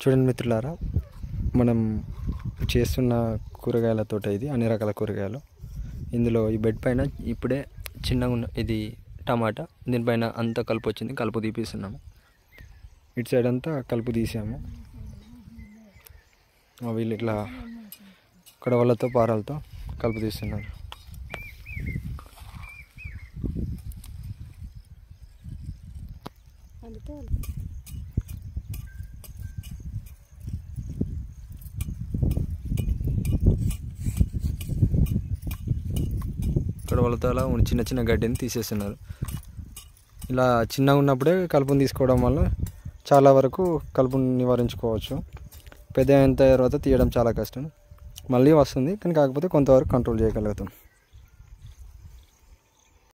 చూడండి మిత్రులారా మనం చేస్తున్న కూరగాయల తోట ఇది అన్ని రకాల కూరగాయలు ఇందులో ఈ బెడ్ పైన ఇప్పుడే చిన్నగా ఉన్న ఇది టమాటా దీనిపైన అంతా కలుపు వచ్చింది కలుపు తీపిస్తున్నాము ఇటు సైడ్ అంతా కలుపు తీసాము ఆ వీళ్ళు ఇట్లా కడవలతో పారాలతో కలుపు తీస్తున్నారు అందుకే కడవలతో అలా ఉన్న చిన్న చిన్న గడ్డిని తీసేస్తున్నారు ఇలా చిన్నగా ఉన్నప్పుడే కలుపుని తీసుకోవడం వల్ల చాలా వరకు కలుపుని నివారించుకోవచ్చు పెద్ద అయిన తర్వాత తీయడం చాలా కష్టం మళ్ళీ వస్తుంది కానీ కాకపోతే కొంతవరకు కంట్రోల్ చేయగలుగుతాం